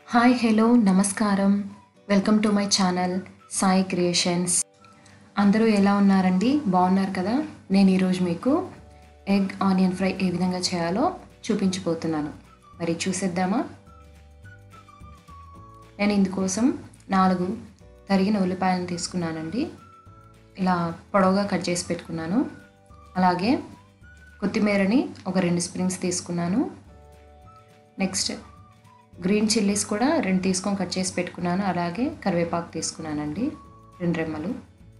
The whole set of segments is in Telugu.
హాయ్ హలో నమస్కారం welcome to my channel Sai creations అందరూ ఎలా ఉన్నారండి బాగున్నారు కదా నేను ఈరోజు మీకు ఎగ్ ఆనియన్ ఫ్రై ఏ విధంగా చేయాలో చూపించబోతున్నాను మరి చూసేద్దామా నేను ఇందుకోసం నాలుగు తరిగిన ఉల్లిపాయలను తీసుకున్నానండి ఇలా పొడవుగా కట్ చేసి పెట్టుకున్నాను అలాగే కొత్తిమీరని ఒక రెండు స్ప్రింగ్స్ తీసుకున్నాను నెక్స్ట్ గ్రీన్ చిల్లీస్ కూడా రెండు తీసుకొని కట్ చేసి పెట్టుకున్నాను అలాగే కరివేపాకు తీసుకున్నానండి రెండు రెమ్మలు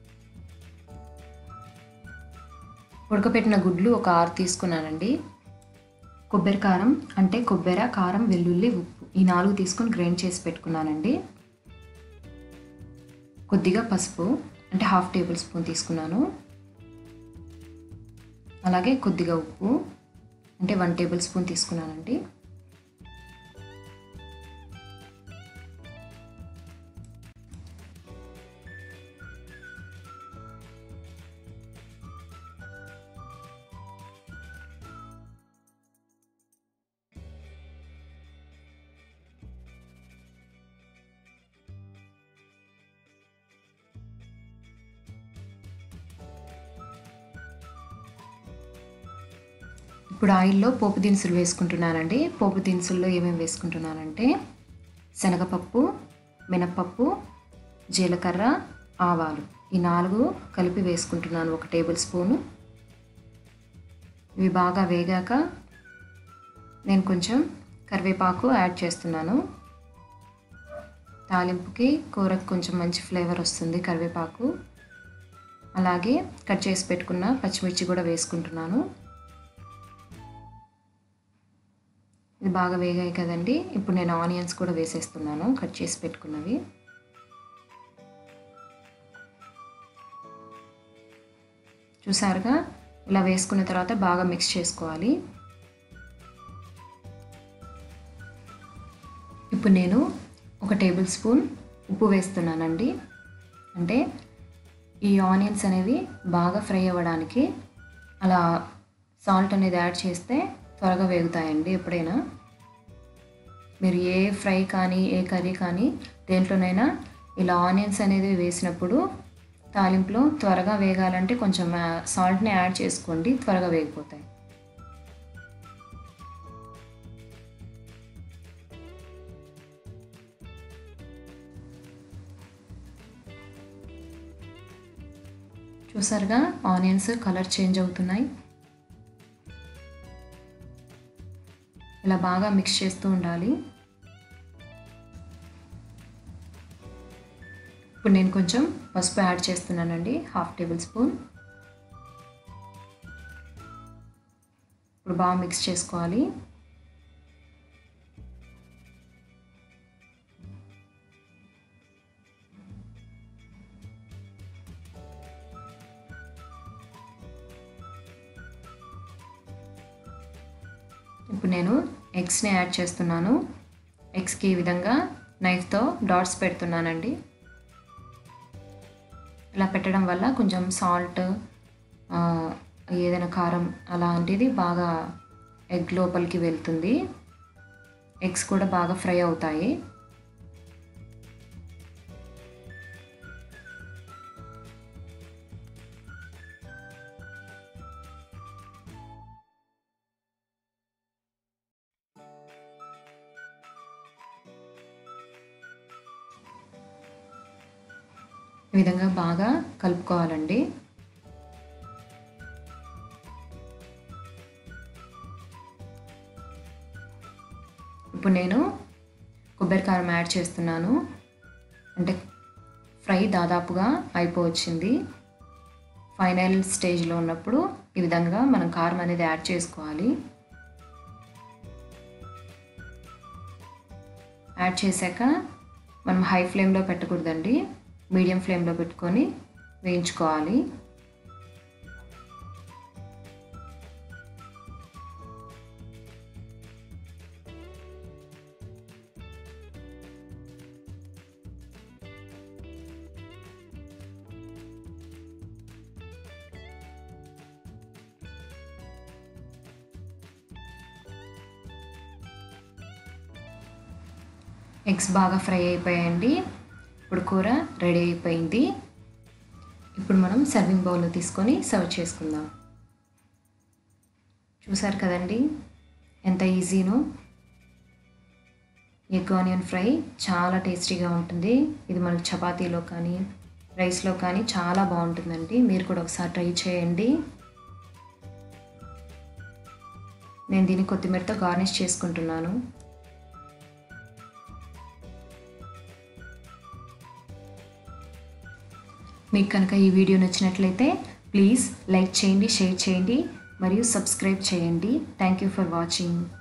ఉడకపెట్టిన గుడ్లు ఒక ఆరు తీసుకున్నానండి కొబ్బరి కారం అంటే కొబ్బరి కారం వెల్లుల్లి ఉప్పు ఈ నాలుగు తీసుకొని గ్రైండ్ చేసి పెట్టుకున్నానండి కొద్దిగా పసుపు అంటే హాఫ్ టేబుల్ స్పూన్ తీసుకున్నాను అలాగే కొద్దిగా ఉప్పు అంటే వన్ టేబుల్ స్పూన్ తీసుకున్నానండి ఇప్పుడు ఆయిల్లో పోపు దినుసులు వేసుకుంటున్నానండి పోపు దినుసుల్లో ఏమేమి వేసుకుంటున్నానంటే శనగపప్పు మినప్పప్పు జీలకర్ర ఆవాలు ఈ నాలుగు కలిపి వేసుకుంటున్నాను ఒక టేబుల్ స్పూను ఇవి బాగా వేగాక నేను కొంచెం కరివేపాకు యాడ్ చేస్తున్నాను తాలింపుకి కూరకు కొంచెం మంచి ఫ్లేవర్ వస్తుంది కరివేపాకు అలాగే కట్ చేసి పెట్టుకున్న పచ్చిమిర్చి కూడా వేసుకుంటున్నాను ఇది బాగా వేగాయి కదండి ఇప్పుడు నేను ఆనియన్స్ కూడా వేసేస్తున్నాను కట్ చేసి పెట్టుకున్నవి చూసారుగా ఇలా వేసుకున్న తర్వాత బాగా మిక్స్ చేసుకోవాలి ఇప్పుడు నేను ఒక టేబుల్ స్పూన్ ఉప్పు వేస్తున్నానండి అంటే ఈ ఆనియన్స్ అనేవి బాగా ఫ్రై అవ్వడానికి అలా సాల్ట్ అనేది యాడ్ చేస్తే త్వరగా వేగుతాయండి ఎప్పుడైనా మీరు ఏ ఫ్రై కానీ ఏ కర్రీ కానీ దేంట్లోనైనా ఇలా ఆనియన్స్ అనేది వేసినప్పుడు తాలింపులో త్వరగా వేగాలంటే కొంచెం సాల్ట్ని యాడ్ చేసుకోండి త్వరగా వేగిపోతాయి చూసారుగా ఆనియన్స్ కలర్ చేంజ్ అవుతున్నాయి ఇలా బాగా మిక్స్ చేస్తూ ఉండాలి ఇప్పుడు నేను కొంచెం పసుపు యాడ్ చేస్తున్నానండి హాఫ్ టేబుల్ స్పూన్ ఇప్పుడు బాగా మిక్స్ చేసుకోవాలి ఇప్పుడు నేను ఎగ్స్ని యాడ్ చేస్తున్నాను ఎగ్స్కి ఈ విధంగా నైఫ్తో డాట్స్ పెడుతున్నానండి ఇలా పెట్టడం వల్ల కొంచెం సాల్ట్ ఏదైనా కారం అలాంటిది బాగా ఎగ్ లోపలికి వెళ్తుంది ఎగ్స్ కూడా బాగా ఫ్రై అవుతాయి ఈ విధంగా బాగా కలుపుకోవాలండి ఇప్పుడు నేను కొబ్బరి కారం యాడ్ చేస్తున్నాను అంటే ఫ్రై దాదాపుగా అయిపోవచ్చింది ఫైనల్ స్టేజ్లో ఉన్నప్పుడు ఈ విధంగా మనం కారం అనేది యాడ్ చేసుకోవాలి యాడ్ చేశాక మనం హై ఫ్లేమ్లో పెట్టకూడదండి మీడియం ఫ్లేమ్లో పెట్టుకొని వేయించుకోవాలి ఎగ్స్ బాగా ఫ్రై అయిపోయాయండి ఇప్పుడు కూర రెడీ అయిపోయింది ఇప్పుడు మనం సర్వింగ్ బౌల్లో తీసుకొని సర్వ్ చేసుకుందాం చూసారు కదండి ఎంత ఈజీనో ఎగ్ ఆనియన్ ఫ్రై చాలా టేస్టీగా ఉంటుంది ఇది మనకి చపాతీలో కానీ రైస్లో కానీ చాలా బాగుంటుందండి మీరు కూడా ఒకసారి ట్రై చేయండి నేను దీన్ని కొత్తిమీరతో గార్నిష్ చేసుకుంటున్నాను మీకు కనుక ఈ వీడియో నచ్చినట్లయితే ప్లీజ్ లైక్ చేయండి షేర్ చేయండి మరియు సబ్స్క్రైబ్ చేయండి థ్యాంక్ యూ ఫర్ వాచింగ్